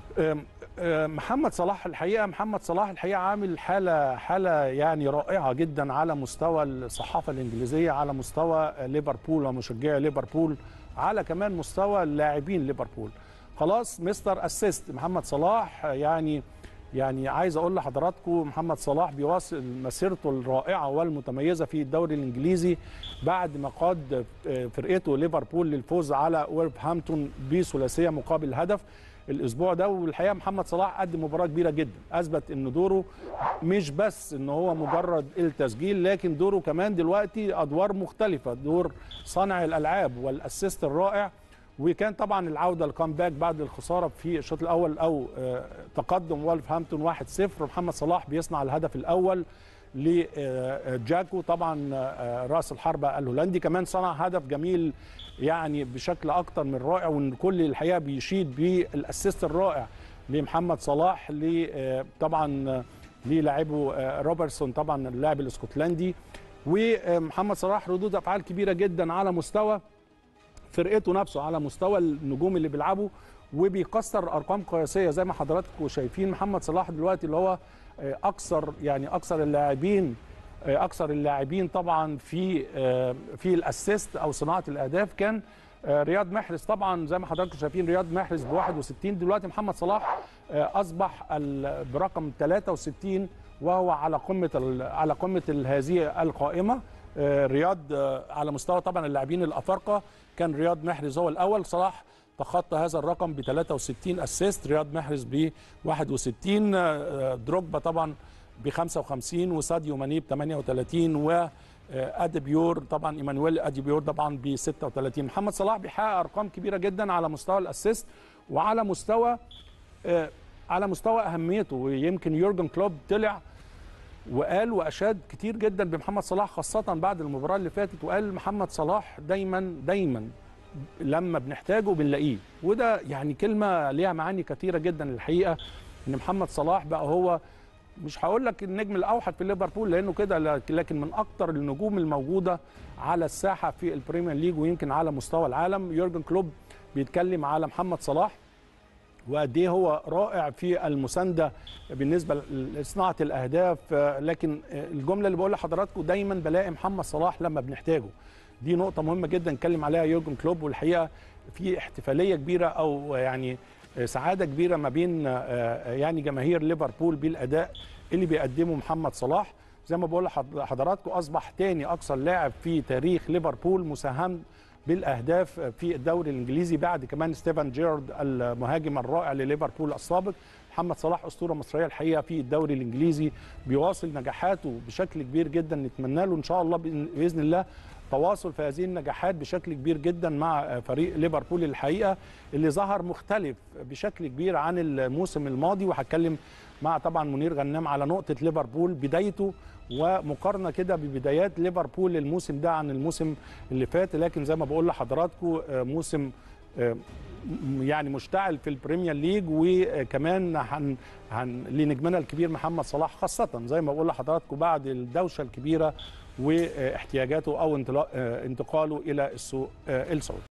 أم- أم محمد صلاح الحقيقه محمد صلاح الحقيقه عامل حاله حاله يعني رائعه جدا على مستوى الصحافه الانجليزيه على مستوى ليفربول ومشجعي ليفربول على كمان مستوى اللاعبين ليفربول خلاص مستر اسيست محمد صلاح يعني يعني عايز اقول لحضراتكم محمد صلاح بيواصل مسيرته الرائعه والمتميزه في الدوري الانجليزي بعد ما قاد فرقته ليفربول للفوز على ويرفهامبتون بثلاثيه مقابل هدف الاسبوع ده والحقيقه محمد صلاح قدم مباراه كبيره جدا اثبت ان دوره مش بس ان هو مجرد التسجيل لكن دوره كمان دلوقتي ادوار مختلفه دور صانع الالعاب والاسيست الرائع وكان طبعا العوده الكامباك بعد الخساره في الشوط الاول او آه، تقدم وولفهامبتون 1-0 محمد صلاح بيصنع الهدف الاول لجاكو طبعا آه، راس الحربه الهولندي كمان صنع هدف جميل يعني بشكل اكتر من رائع وان كل الحقيقه بيشيد بالاسيست الرائع لمحمد صلاح ل آه، طبعا آه، للاعبه آه، روبرتسون طبعا اللاعب الاسكتلندي ومحمد صلاح ردود افعال كبيره جدا على مستوى فرقته نفسه على مستوى النجوم اللي بيلعبوا وبيكسر ارقام قياسيه زي ما حضراتكم شايفين محمد صلاح دلوقتي اللي هو آه، اكثر يعني اكثر اللاعبين آه، اكثر اللاعبين طبعا في آه، في الاسيست او صناعه الاهداف كان آه، رياض محرز طبعا زي ما حضراتكم شايفين رياض محرز ب 61 دلوقتي محمد صلاح آه، اصبح ال- برقم 63 وهو على قمه ال- على قمه ال- هذه القائمه آه، رياض آه، على مستوى طبعا اللاعبين الافارقه كان رياض محرز هو الاول صلاح تخطى هذا الرقم ب 63 اسيست رياض محرز ب 61 آه، دروجبا طبعا ب 55 وساديو ماني ب 38 و اديبيور طبعا ايمانويل اديبيور طبعا ب 36 محمد صلاح بيحقق ارقام كبيره جدا على مستوى الاسيست وعلى مستوى آه، على مستوى اهميته ويمكن يورجن كلوب طلع وقال واشاد كتير جدا بمحمد صلاح خاصه بعد المباراه اللي فاتت وقال محمد صلاح دايما دايما لما بنحتاجه بنلاقيه وده يعني كلمه ليها معاني كثيره جدا الحقيقه ان محمد صلاح بقى هو مش هقول لك النجم الاوحد في ليفربول لانه كده لك- لكن من اكتر النجوم الموجوده على الساحه في البريمير ليج ويمكن على مستوى العالم يورجن كلوب بيتكلم على محمد صلاح وقد ايه هو رائع في المسانده بالنسبه لصناعه الاهداف آه، لكن آه، الجمله اللي بقول لحضراتكم دايما بلاقي محمد صلاح لما بنحتاجه دي نقطه مهمه جدا نتكلم عليها يورجن كلوب والحقيقه في احتفاليه كبيره او يعني آه، سعاده كبيره ما بين آه، آه، يعني جماهير ليفربول بالاداء اللي بيقدمه محمد صلاح زي ما بقول لحضراتكم اصبح تاني اكثر لاعب في تاريخ ليفربول مساهم بالاهداف في الدوري الانجليزي بعد كمان ستيفن جيرارد المهاجم الرائع لليفربول السابق محمد صلاح اسطوره مصريه الحقيقه في الدوري الانجليزي بيواصل نجاحاته بشكل كبير جدا نتمنى له ان شاء الله بإذن- باذن الله تواصل في هذه النجاحات بشكل كبير جدا مع فريق ليفربول الحقيقه اللي ظهر مختلف بشكل كبير عن الموسم الماضي وهتكلم مع طبعا منير غنام على نقطه ليفربول بدايته ومقارنه كده ببدايات ليفربول الموسم ده عن الموسم اللي فات لكن زي ما بقول لحضراتكم آه، موسم آه، م- يعني مشتعل في البريمير ليج وكمان هن هن لنجمنا الكبير محمد صلاح خاصة زي ما بقول لحضراتكم بعد الدوشة الكبيرة واحتياجاته أو انطلاق- آه، انتقاله إلى السوق آه، السعودي